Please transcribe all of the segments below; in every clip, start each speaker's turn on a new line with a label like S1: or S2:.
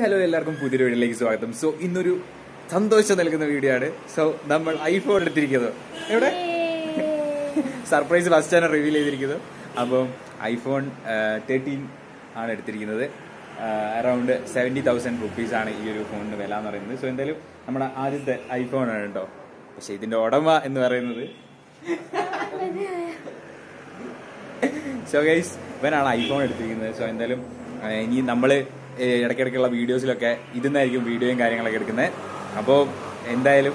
S1: hello എല്ലാവർക്കും പുതിയൊരു വീഡിയോയിലേക്ക് സ്വാഗതം സോ ഇന്നൊരു സന്തോഷം നൽകുന്ന വീഡിയോ ആണ് സോ നമ്മൾ ഐഫോൺ എടുത്തിരിക്കുന്നത് എവിടെ സർപ്രൈസ് ഫസ്റ്റ് ആണ് റിവീൽ ചെയ്തിരിക്കുന്നത് അപ്പം ഐഫോൺ തേർട്ടീൻ ആണ് എടുത്തിരിക്കുന്നത് അറൗണ്ട് സെവൻറ്റി തൗസൻഡ് റുപ്പീസ് ആണ് ഈ ഒരു ഫോണിന് വില എന്ന് പറയുന്നത് സോ എന്തായാലും നമ്മുടെ ആദ്യത്തെ ഐഫോൺ ആണ് കേട്ടോ പക്ഷെ ഇതിന്റെ ഉടമ എന്ന് പറയുന്നത് സോ ഗൈസ് ഇവനാണ് ഐഫോൺ എടുത്തിരിക്കുന്നത് സോ എന്തായാലും ആ, ഇനി നമ്മൾ ഇടയ്ക്കിടയ്ക്കുള്ള വീഡിയോസിലൊക്കെ ഇതിന്നായിരിക്കും വീഡിയോയും കാര്യങ്ങളൊക്കെ എടുക്കുന്നത് അപ്പോൾ എന്തായാലും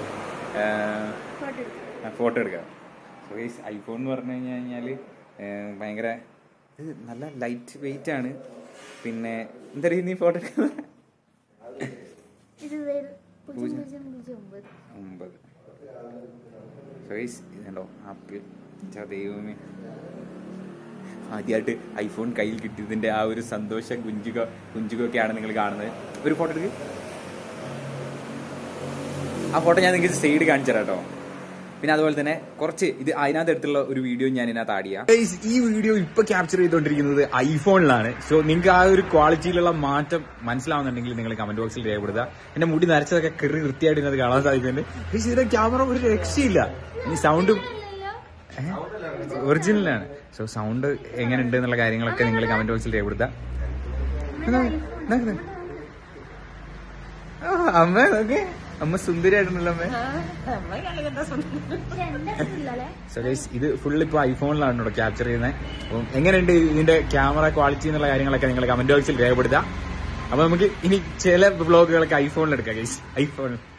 S1: ഫോട്ടോ എടുക്കാം സോ ഗൈസ് ഐഫോൺ എന്ന് പറഞ്ഞു കഴിഞ്ഞ് കഴിഞ്ഞാൽ ഭയങ്കര ഇത് നല്ല ലൈറ്റ് വെയിറ്റ് ആണ് പിന്നെ എന്താ നീ ഫോട്ടോ എടുക്കുന്നത്
S2: ഇത് വേറെ പൂജ്യം പൂജ്യം പൂജ്യം ഒമ്പത്
S1: ഒമ്പത് സോ ഗൈസ് ഇതുണ്ടോ ആപ്പിൾ ചാ ദൈവമേ ആദ്യമായിട്ട് ഐഫോൺ കയ്യിൽ കിട്ടിയതിന്റെ ആ ഒരു സന്തോഷ കുഞ്ചുക കുഞ്ചുകൊക്കെയാണ് നിങ്ങൾ കാണുന്നത് ഒരു ഫോട്ടോ എടുക്ക് ആ ഫോട്ടോ ഞാൻ നിങ്ങൾക്ക് സൈഡ് കാണിച്ചു തരാം കേട്ടോ പിന്നെ അതുപോലെ തന്നെ കുറച്ച് ഇത് അതിനകത്ത് എടുത്തുള്ള ഒരു വീഡിയോ ഞാൻ ഇതിനകത്ത് ആഡ് ചെയ്യാം ഈ വീഡിയോ ഇപ്പൊ ക്യാപ്ചർ ചെയ്തുകൊണ്ടിരിക്കുന്നത് ഐഫോണിലാണ് സോ നിങ്ങൾക്ക് ആ ഒരു ക്വാളിറ്റിയിലുള്ള മാറ്റം മനസ്സിലാവുന്നുണ്ടെങ്കിൽ നിങ്ങൾ കമന്റ് ബോക്സിൽ രേഖപ്പെടുത്തുക എന്റെ മുടി നരച്ചതൊക്കെ കെറി വൃത്തിയായിട്ട് ഇതിനകത്ത് കാണാൻ സാധിക്കുന്നുണ്ട് പക്ഷേ ഇതിന്റെ ക്യാമറ ഒരു രക്ഷയില്ല ഈ സൗണ്ടും ഒറിജിനലാണ് സോ സൗണ്ട് എങ്ങനെ ഉണ്ട് എന്നുള്ള കാര്യങ്ങളൊക്കെ നിങ്ങൾ കമന്റ് ബോക്സിൽ രേഖപ്പെടുത്താം ആ, അമ്മ നോക്ക് അമ്മ സുന്ദരിയായിട്ടുണ്ടല്ലോ അമ്മ
S2: പക്ഷെ എന്റെ ഇല്ലല്ലേ
S1: സോ ഗൈസ് ഇത് ഫുൾ ഇപ്പൊ ഐഫോണിലാണ് കേട്ടോ ക്യാപ്ചർ ചെയ്യുന്നത് അപ്പം എങ്ങനെയുണ്ട് ഇതിന്റെ ക്യാമറ ക്വാളിറ്റി എന്നുള്ള കാര്യങ്ങളൊക്കെ നിങ്ങൾ കമന്റ് ബോക്സിൽ രേഖപ്പെടുത്താം അപ്പൊ നമുക്ക് ഇനി ചില വ്ളോഗുകളൊക്കെ ഐഫോണിൽ എടുക്കാം ഗൈസ് ഐഫോണിൽ